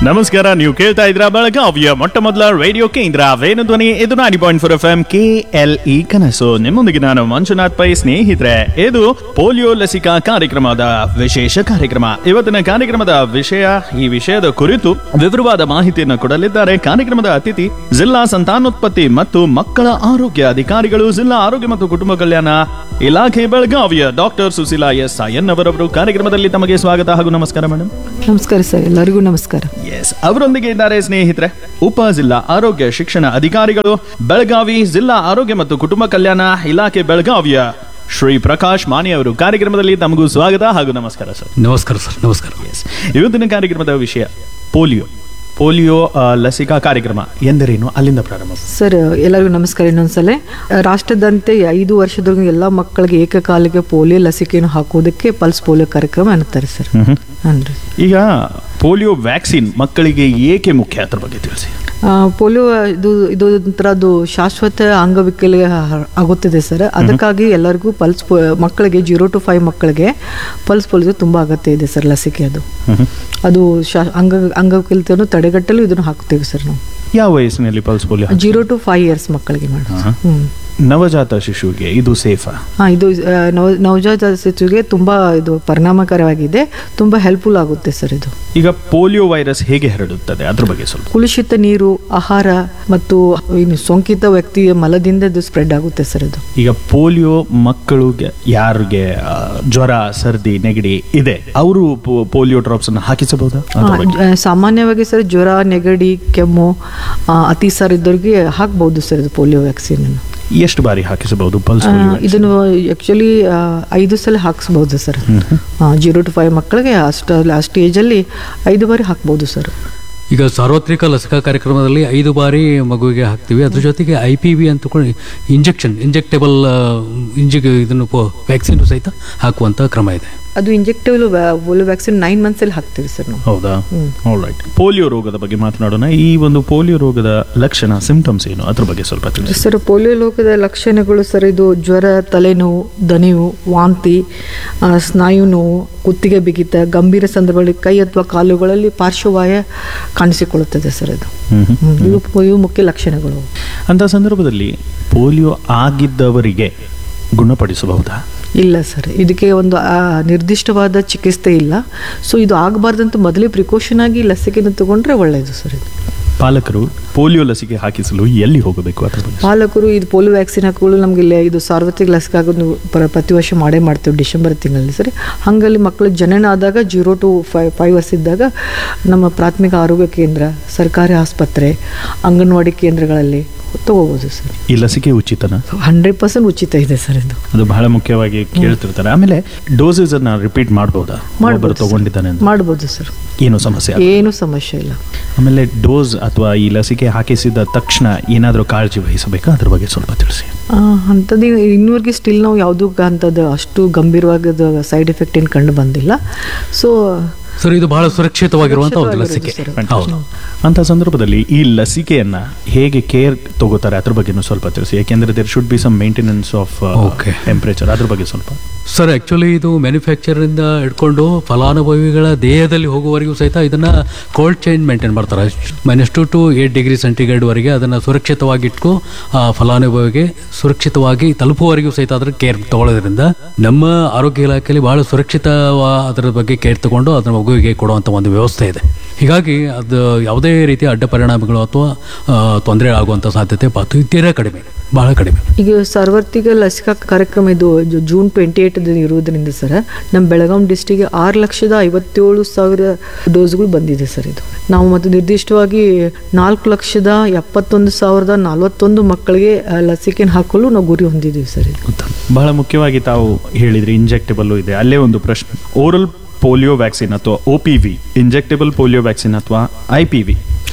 ನಮಸ್ಕಾರ ನೀವು ಕೇಳ್ತಾ ಇದ್ರ ಬೆಳಗಾವಿಯ ಮೊಟ್ಟ ಮೊದಲ ರೇಡಿಯೋ ಕೇಂದ್ರ ವೇಣುಧ್ವನಿ ಇದು ninety point four F M K L E ಕನಸು ನಿಮ್ಮೊಂದಿಗೆ ನಾನು ಮಂಜುನಾಥ್ ಪೈ ಸ್ನೇಹಿತರೆ ಇದು ಪೋಲಿಯೋ ಲಸಿಕಾ ಕಾರ್ಯಕ್ರಮದ ವಿಶೇಷ ಕಾರ್ಯಕ್ರಮ ಇವತ್ತಿನ ಕಾರ್ಯಕ್ರಮದ ವಿಷಯ ಈ ವಿಷಯದ ಕುರಿತು ವಿವರವಾದ ಮಾಹಿತಿಯನ್ನು ಕೊಡಲಿದ್ದಾರೆ ಕಾರ್ಯಕ್ರಮದ ಅತಿಥಿ ಜಿಲ್ಲಾ ಸಂತಾನೋತ್ಪತ್ತಿ ಮತ್ತು ಮಕ್ಕಳ ಆರೋಗ್ಯ ಅಧಿಕಾರಿಗಳು ಜಿಲ್ಲಾ ಆರೋಗ್ಯ ಮತ್ತು ಕುಟುಂಬ ಕಲ್ಯಾಣ ಇಲಾಖೆ ಬೆಳಗಾವಿಯ ಡಾಕ್ಟರ್ ಸುಶೀಲಾ ಎಸ್ ಅಯ್ಯನ್ ಅವರವರು ಕಾರ್ಯಕ್ರಮದಲ್ಲಿ ತಮಗೆ ಸ್ವಾಗತ ಹಾಗೂ ನಮಸ್ಕಾರ ಮೇಡಮ್ ನಮಸ್ಕಾರ ಸರ್ ಎಲ್ಲರಿಗೂ ನಮಸ್ಕಾರ ಎಸ್ ಅವರೊಂದಿಗೆ ಇದ್ದಾರೆ ಸ್ನೇಹಿತರೆ ಉಪ ಜಿಲ್ಲಾ ಆರೋಗ್ಯ ಶಿಕ್ಷಣ ಅಧಿಕಾರಿಗಳು ಬೆಳಗಾವಿ ಜಿಲ್ಲಾ ಆರೋಗ್ಯ ಮತ್ತು ಕುಟುಂಬ ಕಲ್ಯಾಣ ಇಲಾಖೆ ಬೆಳಗಾವಿಯ ಶ್ರೀ ಪ್ರಕಾಶ್ ಮಾನಿ ಅವರು ಕಾರ್ಯಕ್ರಮದಲ್ಲಿ ತಮಗೂ ಸ್ವಾಗತ ಹಾಗೂ ನಮಸ್ಕಾರ ಸರ್ ನಮಸ್ಕಾರ ಸರ್ ನಮಸ್ಕಾರ ಎಸ್ ಇವತ್ತಿನ ಕಾರ್ಯಕ್ರಮದ ವಿಷಯ ಪೋಲಿಯೋ ಪೋಲಿಯೋ ಆ, ಲಸಿಕಾ ಕಾರ್ಯಕ್ರಮ ಎಂದರೇನು ಅಲ್ಲಿಂದ ಪ್ರಾರಂಭ ಸರ್ ಎಲ್ಲರಿಗೂ ನಮಸ್ಕಾರ ಇನ್ನೊಂದ್ಸಲ ರಾಷ್ಟ್ರದಂತೆ ಐದು ವರ್ಷದವರೆಗೂ ಎಲ್ಲ ಮಕ್ಕಳಿಗೆ ಏಕಕಾಲಿಗೆ ಪೋಲಿಯೋ ಲಸಿಕೆಯನ್ನು ಹಾಕೋದಕ್ಕೆ ಪಲ್ಸ್ ಪೋಲಿಯೋ ಕಾರ್ಯಕ್ರಮ ಅನ್ನುತ್ತಾರೆ ಸರ್ ಅನ್ರಿ ಈಗ ಪೋಲಿಯೋ ವ್ಯಾಕ್ಸಿನ್ ಮಕ್ಕಳಿಗೆ ಏಕೆ ಮುಖ್ಯ ಅದ್ರ ಬಗ್ಗೆ ತಿಳಿಸಿ ಆ, ಪೋಲಿಯೋ ಇದು ಇದು ಒಂಥರ ಅದು ಶಾಶ್ವತ ಅಂಗವಿಕಲ ಆಗುತ್ತಿದೆ ಸರ್ ಅದಕ್ಕಾಗಿ ಎಲ್ಲರಿಗೂ ಪಲ್ಸ್ ಪೋ ಮಕ್ಕಳಿಗೆ ಜೀರೋ ಟು ಫೈವ್ ಮಕ್ಕಳಿಗೆ ಪಲ್ಸ್ ಪೋಲಿಯೋ ತುಂಬ ಅಗತ್ಯ ಇದೆ ಸರ್ ಲಸಿಕೆ ಅದು ಅದು ಶಾ ಅಂಗ ಅಂಗವಿಕಲತೆಯನ್ನು ತಡೆಗಟ್ಟಲು ಇದನ್ನು ಹಾಕ್ತೇವೆ ಸರ್ ನಾವು ಯಾವ ವಯಸ್ಸಿನಲ್ಲಿ pulse polio zero to five years ಮಕ್ಕಳಿಗೆ ಮೇಡಮ್ ಹ್ಞೂ ನವಜಾತ ಶಿಶುವಿಗೆ ಇದು ಸೇಫಾ ಹಾಂ ಇದು ಆ, ನವ ನವಜಾತ ಶಿಶುವಿಗೆ ತುಂಬ ಇದು ಪರಿಣಾಮಕಾರಿಯಾಗಿದೆ ತುಂಬ ಹೆಲ್ಪ್ಫುಲ್ ಆಗುತ್ತೆ ಸರ್ ಇದು ಈಗ ಪೋಲಿಯೋ ವೈರಸ್ ಹೇಗೆ ಹರಡುತ್ತದೆ ಅದ್ರ ಬಗ್ಗೆ ಸ್ವಲ್ಪ ಕುಲುಷಿತ ನೀರು ಆಹಾರ ಮತ್ತು ಇನ್ನು ಸೋಂಕಿತ ವ್ಯಕ್ತಿಯ ಮಲದಿಂದ ಇದು ಸ್ಪ್ರೆಡ್ ಆಗುತ್ತೆ ಸರ್ ಇದು ಈಗ ಪೋಲಿಯೋ ಮಕ್ಕಳಿಗೆ ಯಾರಿಗೆ ಆ, ಜ್ವರ ಸರ್ದಿ ನೆಗಡಿ ಇದೆ ಅವರು ಪೋಲಿಯೋ ಡ್ರಾಪ್ಸ್ ಅನ್ನು ಹಾಕಿಸಬಹುದಾ ಅದ್ರ ಆ, ಬಗ್ಗೆ? ಜ- ಸಾಮಾನ್ಯವಾಗಿ ಸರ್ ಜ್ವರ ನೆಗಡಿ ಕೆಮ್ಮು ಆ, ಅತಿ ಸರ್ ಇದ್ದವ್ರಿಗೆ ಹಾಕ್ಬೋದು ಸರ್ ಇದು ಪೋಲಿಯೋ ವ್ಯಾಕ್ಸಿನ್ ಎಷ್ಟು ಬಾರಿ ಹಾಕಿಸಬಹುದು ಪಲ್ಸ್ ಇದನ್ನು ಆ್ಯಕ್ಚುಲಿ ಐದು ಸಲ ಹಾಕಿಸ್ಬೋದು ಸರ್ ಜೀರೋ ಟು ಫೈವ್ ಮಕ್ಕಳಿಗೆ ಅಷ್ಟು ಆ ಸ್ಟೇಜಲ್ಲಿ ಐದು ಬಾರಿ ಹಾಕ್ಬೋದು ಸರ್ ಈಗ ಸಾರ್ವತ್ರಿಕ ಲಸಿಕಾ ಕಾರ್ಯಕ್ರಮದಲ್ಲಿ ಐದು ಬಾರಿ ಮಗುವಿಗೆ ಹಾಕ್ತೀವಿ ಅದ್ರ ಜೊತೆಗೆ ಐ ಪಿ ವಿ ಅಂತಕೊಂಡು ಇಂಜೆಕ್ಷನ್ ಇಂಜೆಕ್ಟೇಬಲ್ ಇಂಜೆಕ್ ಇದನ್ನು ವ್ಯಾಕ್ಸಿನ್ ಸಹಿತ ಹಾಕುವಂಥ ಕ್ರಮ ಇದೆ ಅದು ಇಂಜೆಕ್ಟೇಬಲ್ ಪೋಲಿಯೋ ವ್ಯಾಕ್ಸಿನ್ ನೈನ್ ಮಂತ್ಸಲ್ಲಿ ಹಾಕ್ತೀವಿ ಸರ್ ನಾವು ಹೌದಾ ರೈಟ್ ಪೋಲಿಯೋ ರೋಗದ ಬಗ್ಗೆ ಮಾತನಾಡೋಣ ಈ ಒಂದು ಪೋಲಿಯೋ ರೋಗದ ಲಕ್ಷಣ ಸಿಂಪ್ಟಮ್ಸ್ ಏನು ಅದ್ರ ಬಗ್ಗೆ ಸ್ವಲ್ಪ ತಿಳಿಸಿ ಸರ್ ಪೋಲಿಯೋ ರೋಗದ ಲಕ್ಷಣಗಳು ಸರ್ ಇದು ಜ್ವರ ತಲೆನೋವು ದಣಿವು ವಾಂತಿ ಆ, ಸ್ನಾಯು ನೋವು ಕುತ್ತಿಗೆ ಬಿಗಿತ ಗಂಭೀರ ಸಂದರ್ಭಗಳಲ್ಲಿ ಕೈ ಅಥವಾ ಕಾಲುಗಳಲ್ಲಿ ಪಾರ್ಶ್ವವಾಯ ಕಾಣಿಸಿಕೊಳ್ಳುತ್ತದೆ ಸರ್ ಇದು ಹ್ಮ್ ಹ್ಮ್. ಹ್ಮ್. ಇವು ಇವು ಮುಖ್ಯ ಲಕ್ಷಣಗಳು ಅಂತ ಸಂದರ್ಭದಲ್ಲಿ ಪೋಲಿಯೋ ಆಗಿದ್ದವರಿಗೆ ಗುಣಪಡಿಸಬಹುದಾ ಇಲ್ಲ ಸರ್ ಇದಕ್ಕೆ ಒಂದು ಆ, ನಿರ್ದಿಷ್ಟವಾದ ಚಿಕಿತ್ಸೆ ಇಲ್ಲ ಸೊ ಇದು ಆಗಬಾರ್ದಂತ ಮೊದಲೇ ಪ್ರಿಕಾಷನ್ ಆಗಿ ಲಸಿಕೆನ ತಗೊಂಡ್ರೆ ಒಳ್ಳೆಯದು ಸರ್ ಇದು ಪಾಲಕರು ಪೋಲಿಯೋ ಲಸಿಕೆ ಹಾಕಿಸಲು ಎಲ್ಲಿ ಹೋಗಬೇಕು ಅದ್ರ ಬಗ್ಗೆ ಪಾಲಕರು ಇದು ಪೋಲಿಯೋ ವ್ಯಾಕ್ಸಿನ್ ಹಾಕೊಳ್ಳು ನಮಗೆ ಇಲ್ಲಿ ಇದು ಸಾರ್ವತ್ರಿಕ ಲಸಿಕೆ ಆಗೋದು ನಾವು ಪ್ರ- ಪ್ರತಿ ವರ್ಷ ಮಾಡೇ ಮಾಡ್ತೇವೆ ಡಿಸೆಂಬರ್ ತಿಂಗಳಲ್ಲಿ ಸರಿ ಹಾಗಲ್ಲಿ ಮಕ್ಕಳು ಜನನ ಆದಾಗ ಜೀರೋ ಟು ಫೈವ್ ಫೈವ್ ವರ್ಷ ಇದ್ದಾಗ ನಮ್ಮ ಪ್ರಾಥಮಿಕ ಆರೋಗ್ಯ ಕೇಂದ್ರ ಸರ್ಕಾರಿ ಆಸ್ಪತ್ರೆ ಅಂಗನವಾಡಿ ಕೇಂದ್ರಗಳಲ್ಲಿ ತಗೋಬೋದು ಸರ್ ಈ ಲಸಿಕೆ ಉಚಿತನ ಹಂಡ್ರೆಡ್ ಪರ್ಸೆಂಟ್ ಉಚಿತ ಇದೆ ಸರ್ ಇದು ಅದು ಬಹಳ ಮುಖ್ಯವಾಗಿ ಕೇಳ್ತಿರ್ತಾರೆ ಆಮೇಲೆ ಡೋಸಸ್ ಅನ್ನ ರಿಪೀಟ್ ಮಾಡಬಹುದಾ ಮಾಡ್ಬೋದು ಒಬ್ಬರು ಸರ್. ತಗೊಂಡಿದ್ದಾನೆ ಅಂತ ಮಾಡ್ಬೋದು ಸರ್ ಏನು ಸಮಸ್ಯೆ ಆಗಲ್ಲ. ಏನು ಸಮಸ್ಯೆ ಇಲ್ಲ ಆಮೇಲೆ ಡೋಸ್ ಅಥವಾ ಈ ಲಸಿಕೆ ಹಾಕಿಸಿದ ತಕ್ಷಣ ಏನಾದರೂ ಕಾಳಜಿ ವಹಿಸಬೇಕಾ ಅದ್ರ ಬಗ್ಗೆ ಸ್ವಲ್ಪ ತಿಳಿಸಿ ಆ, ಅಂಥದ್ದು ಇನ್ನೂವರೆಗೆ ಸ್ಟಿಲ್ ನಾವು ಯಾವುದೂ ಅಂಥದ್ದು ಅಷ್ಟು ಗಂಭೀರವಾದ ಸೈಡ್ ಎಫೆಕ್ಟ್ ಏನು ಕಂಡು ಬಂದಿಲ್ಲ ಸೊ ಸರ್ ಇದು ಬಹಳ ಸುರಕ್ಷಿತವಾಗಿರುವಂಥ ಒಂದು ಲಸಿಕೆ ಸುರಕ್ಷಿತವಾಗಿರೋದು ಹೌದು ಅಂತ ಸಂದರ್ಭದಲ್ಲಿ ಈ ಲಸಿಕೆಯನ್ನ ಹೇಗೆ ಕೇರ್ ತಗೋತಾರೆ ಅದ್ರ ಬಗ್ಗೆನೂ ಸ್ವಲ್ಪ ತಿಳಿಸಿ ಯಾಕೆಂದ್ರೆ there should be some maintenance of Okay. Temperature ಅದ್ರ ಬಗ್ಗೆ ಸ್ವಲ್ಪ ಸರ್ ಆ್ಯಕ್ಚುಲಿ ಇದು ಮ್ಯಾನುಫ್ಯಾಕ್ಚರಿಂದ ಹಿಡ್ಕೊಂಡು ಫಲಾನುಭವಿಗಳ ದೇಹದಲ್ಲಿ ಹೋಗುವವರೆಗೂ ಸಹಿತ ಇದನ್ನು ಕೋಲ್ಡ್ ಚೈನ್ ಮೇಂಟೈನ್ ಮಾಡ್ತಾರೆ minus two to eight degree ಸೆಂಟಿಗ್ರೇಡ್ವರೆಗೆ ಅದನ್ನು ಸುರಕ್ಷಿತವಾಗಿ ಇಟ್ಕೊ ಆ ಫಲಾನುಭವಿಗೆ ಸುರಕ್ಷಿತವಾಗಿ ತಲುಪುವವರೆಗೂ ಸಹಿತ ಅದರ ಕೇರ್ ತಗೊಳ್ಳೋದ್ರಿಂದ ನಮ್ಮ ಆರೋಗ್ಯ ಇಲಾಖೆಯಲ್ಲಿ ಬಹಳ ಸುರಕ್ಷಿತ ಅದರ ಬಗ್ಗೆ ಕೇರ್ ತಗೊಂಡು ಅದರ ಮಗುವಿಗೆ ಕೊಡುವಂಥ ಒಂದು ವ್ಯವಸ್ಥೆ ಇದೆ ಹೀಗಾಗಿ ಅದು ಯಾವುದೇ ರೀತಿಯ ಅಡ್ಡ ಪರಿಣಾಮಗಳು ಅಥವಾ ತೊಂದರೆ ಆಗುವಂಥ ಸಾಧ್ಯತೆ ಪಾತು ತೀರಾ ಕಡಿಮೆ ಬಹಳ ಕಡಿಮೆ ಈಗ ಸಾರ್ವತ್ರಿಕ ಲಸಿಕಾ ಕಾರ್ಯಕ್ರಮ ಇದು ಜು- ಜೂನ್ ಟ್ವೆಂಟಿ ಏಟ್ ಇರೋದ್ರಿಂದ ಸರ್ ನಮ್ಮ ಬೆಳಗಾಂ ಡಿಸ್ಟಿಕ್ಗೆ ಆರು ಲಕ್ಷದ ಐವತ್ತೇಳು ಸಾವಿರ ಡೋಸ್ಗಳು ಬಂದಿದೆ ಸರ್ ಇದು ನಾವು ಮತ್ತು ನಿರ್ದಿಷ್ಟವಾಗಿ ನಾಲ್ಕು ಲಕ್ಷದ ಎಪ್ಪತ್ತೊಂದು ಸಾವಿರದ ನಲವತ್ತೊಂದು ಮಕ್ಕಳಿಗೆ ಆ, ಲಸಿಕೆನ ಹಾಕಲು ನಾವು ಗುರಿ ಹೊಂದಿದ್ದೀವಿ ಸರ್ ಇದು ಬಹಳ ಮುಖ್ಯವಾಗಿ ತಾವು ಹೇಳಿದ್ರಿ ಇಂಜೆಕ್ಟೇಬಲ್ ಇದೆ ಅಲ್ಲೇ ಒಂದು ಪ್ರಶ್ನೆ ಓರಲ್ ಪೋಲಿಯೋ ವ್ಯಾಕ್ಸಿನ್ ಅಥವಾ O P V injectable polio vaccine ಅಥವಾ ಐ ಪಿ ವಿ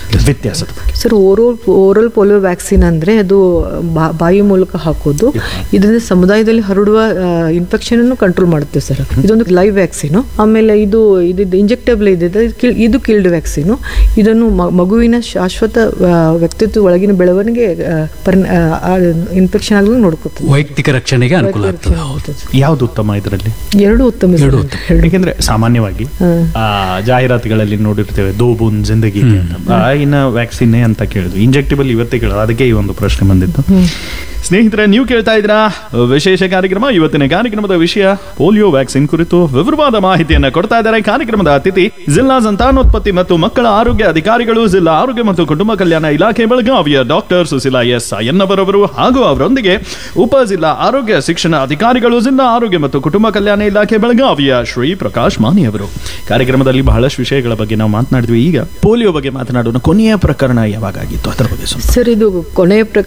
ವ್ಯತ್ಯಾಸದ ಬಗ್ಗೆ sir oral oral polio vaccine ಅಂದರೆ ಅದು ಬಾ- ಬಾಯಿ ಮೂಲಕ ಹಾಕೋದು ಇದರಿಂದ ಸಮುದಾಯದಲ್ಲಿ ಹರಡುವ ಇನ್ಫೆಕ್ಷನ್ ಕಂಟ್ರೋಲ್ ಮಾಡುತ್ತೆ ಸರ್ ಇದೊಂದು ಲೈವ್ ವ್ಯಾಕ್ಸಿನ್ ಆಮೇಲೆ ಇದು ಇದು ಇಂಜೆಕ್ಟಬಲ್ ಇದೆ ಇದು kill- ಇದು ಕಿಲ್ಡ್ ವ್ಯಾಕ್ಸಿನ್ ಇದನ್ನು ಮ- ಮಗುವಿನ ಶಾಶ್ವತ ಆ, ವ್ಯಕ್ತಿತ್ವ ಒಳಗಿನ ಬೆಳವಣಿಗೆ ಇನ್ಫೆಕ್ಷನ್ ಆಗಲು ನೋಡ್ಕೋತದೆ ವೈಯಕ್ತಿಕ ರಕ್ಷಣೆಗೆ ಅನುಕೂಲ ಆಗ್ತದೆ ಹೌದು ಯಾವ್ದು ಉತ್ತಮ ಇದರಲ್ಲಿ ಎರಡು ಉತ್ತಮ ಸರ್. ಎರಡು ಯಾಕೆಂದ್ರೆ ಸಾಮಾನ್ಯವಾಗಿ ಆ, ಜಾಹೀರಾತುಗಳಲ್ಲಿ ನೋಡಿರ್ತೇವೆ ದೋ ಬೂನ್ ಜಿಂದಗಿ ಅಂತ ಆ, ಇನ್ನ ವ್ಯಾಕ್ಸಿನ್ ಅಂತ ಕೇಳಿದ್ವಿ ಇಂಜೆಕ್ಟಿಬಲ್ ಇವತ್ತೇ ಕೇಳೋದು ಅದಕ್ಕೆ ಈ ಒಂದು ಪ್ರಶ್ನೆ ಬಂದಿತ್ತು ಸ್ನೇಹಿತರೆ ನೀವು ಕೇಳ್ತಾ ಇದ್ದೀರಾ ವಿಶೇಷ ಕಾರ್ಯಕ್ರಮ ಇವತ್ತಿನ ಕಾರ್ಯಕ್ರಮದ ವಿಷಯ ಪೋಲಿಯೋ ವ್ಯಾಕ್ಸಿನ್ ಕುರಿತು ವಿವರವಾದ ಮಾಹಿತಿಯನ್ನ ಕೊಡ್ತಾ ಇದ್ದಾರೆ ಕಾರ್ಯಕ್ರಮದ ಅತಿಥಿ ಜಿಲ್ಲಾ ಸಂತಾನೋತ್ಪತ್ತಿ ಮತ್ತು ಮಕ್ಕಳ ಆರೋಗ್ಯ ಅಧಿಕಾರಿಗಳು ಜಿಲ್ಲಾ ಆರೋಗ್ಯ ಮತ್ತು ಕುಟುಂಬ ಕಲ್ಯಾಣ ಇಲಾಖೆ ಬೆಳಗಾವಿಯ ಡಾಕ್ಟರ್ ಸುಶೀಲಾ ಎಸ್ ಅಯ್ಯನ್ನವರವರು ಹಾಗೂ ಅವರೊಂದಿಗೆ ಉಪ ಜಿಲ್ಲಾ ಆರೋಗ್ಯ ಶಿಕ್ಷಣ ಅಧಿಕಾರಿಗಳು ಜಿಲ್ಲಾ ಆರೋಗ್ಯ ಮತ್ತು ಕುಟುಂಬ ಕಲ್ಯಾಣ ಇಲಾಖೆ ಬೆಳಗಾವಿಯ ಶ್ರೀ ಪ್ರಕಾಶ್ ಮಾನಿ ಅವರು ಕಾರ್ಯಕ್ರಮದಲ್ಲಿ ಬಹಳಷ್ಟು ವಿಷಯಗಳ ಬಗ್ಗೆ ನಾವು ಮಾತನಾಡಿದ್ವಿ ಈಗ ಪೋಲಿಯೋ ಬಗ್ಗೆ ಮಾತನಾಡೋಣ ಕೊನೆಯ ಪ್ರಕರಣ ಯಾವಾಗ ಆಗಿತ್ತು ಅದರ ಬಗ್ಗೆ ಸ್ವಲ್ಪ ಸರ್ ಇದು ಕೊನೆಯ ಪ್ರಕರಣ